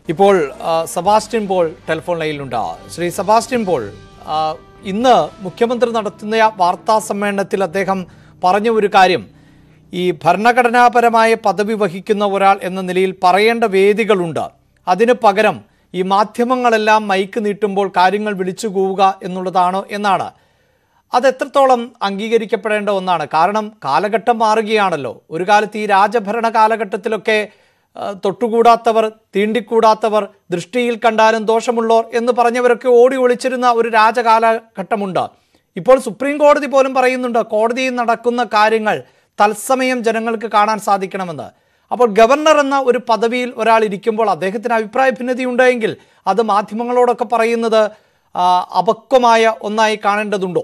ഇപ്പോൾ ആ, Sebastian Paul telephone ലൈനിലുണ്ട് ശ്രീ സെബാസ്റ്റ്യൻ പോൾ ആ, ഇന്ന് മുഖ്യമന്ത്രി നടത്തുന്ന വാർത്താ സമ്മേളനത്തിൽ അദ്ദേഹം പറഞ്ഞ ഒരു കാര്യം ഈ ഭരണഘടനാപരമായ പദവി വഹിക്കുന്ന ഒരാൾ എന്ന നിലയിൽ പറയേണ്ട വേദികളുണ്ട് അതിന് പകരം ഈ മാധ്യമങ്ങളെല്ലാം മൈക്ക് നീട്ടുമ്പോൾ കാര്യങ്ങൾ വിളിച്ചു കൂവുക എന്നുള്ളതാണ് എന്നാണ് അത് എത്രത്തോളം അംഗീകരിക്കപ്പെടേണ്ട ഒന്നാണ് കാരണം കാലഘട്ടം മാറുകയാണല്ലോ ഒരു കാലത്ത് ഈ രാജഭരണ കാലഘട്ടത്തിലൊക്കെ ആ, തൊട്ടുകൂടാത്തവർ തീണ്ടിക്കൂടാത്തവർ ദൃഷ്ടിയിൽ കണ്ടാലും ദോഷമുള്ളോർ എന്ന് പറഞ്ഞവരൊക്കെ ഓടി ഒളിച്ചിരുന്ന ഒരു രാജകാലഘട്ടമുണ്ട് ഇപ്പോൾ സുപ്രീം കോടതി പോലും പറയുന്നുണ്ട് കോടതിയിൽ നടക്കുന്ന കാര്യങ്ങൾ തത്സമയം ജനങ്ങൾക്ക് കാണാൻ സാധിക്കണമെന്ന് അപ്പോൾ ഗവർണർ എന്ന ഒരു പദവിയിൽ ഒരാൾ ഇരിക്കുമ്പോൾ അദ്ദേഹത്തിന് അഭിപ്രായ ഭിന്നതയുണ്ടെങ്കിൽ അത് മാധ്യമങ്ങളോടൊക്കെ പറയുന്നത് ആ, അപക്വമായ ഒന്നായി കാണേണ്ടതുണ്ടോ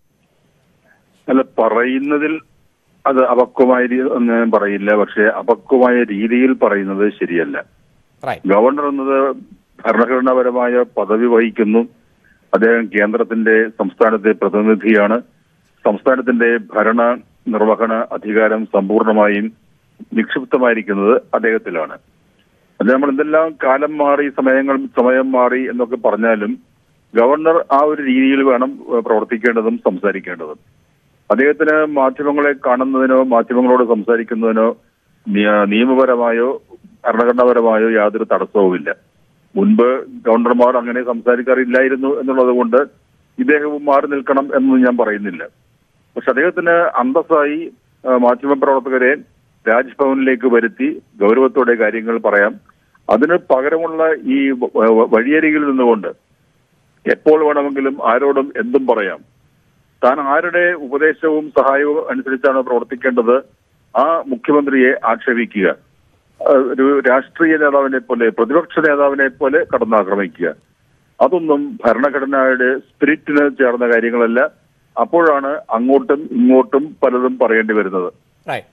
അല്ല പറയുന്നതിൽ അത് അപക്വമായ രീതി എന്ന് ഞാൻ പറയില്ല പക്ഷെ അപക്വമായ രീതിയിൽ പറയുന്നത് ശരിയല്ല റൈറ്റ് ഗവർണർ എന്നത് ഭരണഘടനാപരമായ പദവി വഹിക്കുന്നു അദ്ദേഹം കേന്ദ്രത്തിന്റെ സംസ്ഥാനത്തെ പ്രതിനിധിയാണ് സംസ്ഥാനത്തിന്റെ ഭരണ നിർവഹണ അധികാരം സമ്പൂർണമായും നിക്ഷിപ്തമായിരിക്കുന്നത് അദ്ദേഹത്തിലാണ് അത് നമ്മൾ എന്തെല്ലാം കാലം മാറി സമയങ്ങൾ സമയം മാറി എന്നൊക്കെ പറഞ്ഞാലും ഗവർണർ ആ ഒരു രീതിയിൽ വേണം ഏഹ്, പ്രവർത്തിക്കേണ്ടതും സംസാരിക്കേണ്ടതും അദ്ദേഹത്തിന് മാധ്യമങ്ങളെ കാണുന്നതിനോ മാധ്യമങ്ങളോട് സംസാരിക്കുന്നതിനോ നിയ- നിയമപരമായോ ഭരണഘടനാപരമായോ യാതൊരു തടസ്സവുമില്ല മുൻപ് ഗവർണർമാർ അങ്ങനെ സംസാരിക്കാറില്ലായിരുന്നു എന്നുള്ളത് കൊണ്ട് ഇദ്ദേഹവും മാറി നിൽക്കണം എന്നൊന്നും ഞാൻ പറയുന്നില്ല പക്ഷെ അദ്ദേഹത്തിന് അന്തസ്സായി ആ, മാധ്യമപ്രവർത്തകരെ രാജ്ഭവനിലേക്ക് വരുത്തി ഗൗരവത്തോടെ കാര്യങ്ങൾ പറയാം അതിന് പകരമുള്ള ഈ വ- വ- വഴിയരികിൽ നിന്നുകൊണ്ട് എപ്പോൾ വേണമെങ്കിലും ആരോടും എന്തും പറയാം താൻ ആരുടെ ഉപദേശവും സഹായവും അനുസരിച്ചാണ് പ്രവർത്തിക്കേണ്ടത് ആ മുഖ്യമന്ത്രിയെ ആക്ഷേപിക്കുക ആ, ഒരു രാഷ്ട്രീയ നേതാവിനെ പോലെ പ്രതിപക്ഷ നേതാവിനെ പോലെ കടന്നാക്രമിക്കുക അതൊന്നും ഭരണഘടനയുടെ സ്പിരിറ്റിന് ചേർന്ന കാര്യങ്ങളല്ല അപ്പോഴാണ് അങ്ങോട്ടും ഇങ്ങോട്ടും പലതും പറയേണ്ടി വരുന്നത് റൈറ്റ്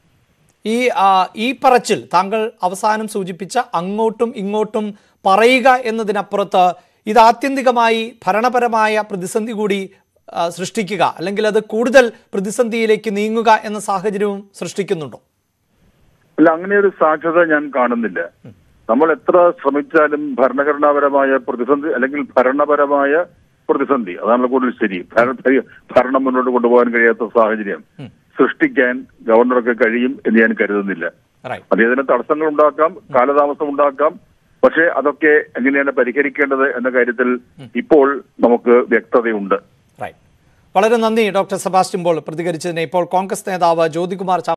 ഈ ആ, ഈ പറച്ചിൽ താങ്കൾ അവസാനം സൂചിപ്പിച്ച അങ്ങോട്ടും ഇങ്ങോട്ടും പറയുക എന്നതിനപ്പുറത്ത് ഇത് ആത്യന്തികമായി ഭരണപരമായ പ്രതിസന്ധി കൂടി ആ, സൃഷ്ടിക്കുക അല്ലെങ്കിൽ അത് കൂടുതൽ പ്രതിസന്ധിയിലേക്ക് നീങ്ങുക എന്ന സാഹചര്യവും സൃഷ്ടിക്കുന്നുണ്ടോ അല്ല അങ്ങനെ ഒരു സാധ്യത ഞാൻ കാണുന്നില്ല നമ്മൾ എത്ര ശ്രമിച്ചാലും ഭരണഘടനാപരമായ പ്രതിസന്ധി അല്ലെങ്കിൽ ഭരണപരമായ പ്രതിസന്ധി അതാണ് കൂടുതൽ ശരി ഭര- ഭരണം മുന്നോട്ട് കൊണ്ടുപോകാൻ കഴിയാത്ത സാഹചര്യം സൃഷ്ടിക്കാൻ ഗവർണർക്ക് കഴിയും എന്ന് ഞാൻ കരുതുന്നില്ല റൈറ്റ് അദ്ദേഹത്തിന് തടസ്സങ്ങൾ ഉണ്ടാക്കാം കാലതാമസം ഉണ്ടാക്കാം പക്ഷേ അതൊക്കെ എങ്ങനെയാണ് പരിഹരിക്കേണ്ടത് എന്ന കാര്യത്തിൽ ഇപ്പോൾ നമുക്ക് വ്യക്തതയുണ്ട് റൈറ്റ് വളരെ നന്ദി ഡോക്ടർ സെബാസ്റ്റ്യൻ പോൾ പ്രതികരിച്ചതിന് ഇപ്പോൾ കോൺഗ്രസ് നേതാവ് ജ്യോതികുമാർ ചാ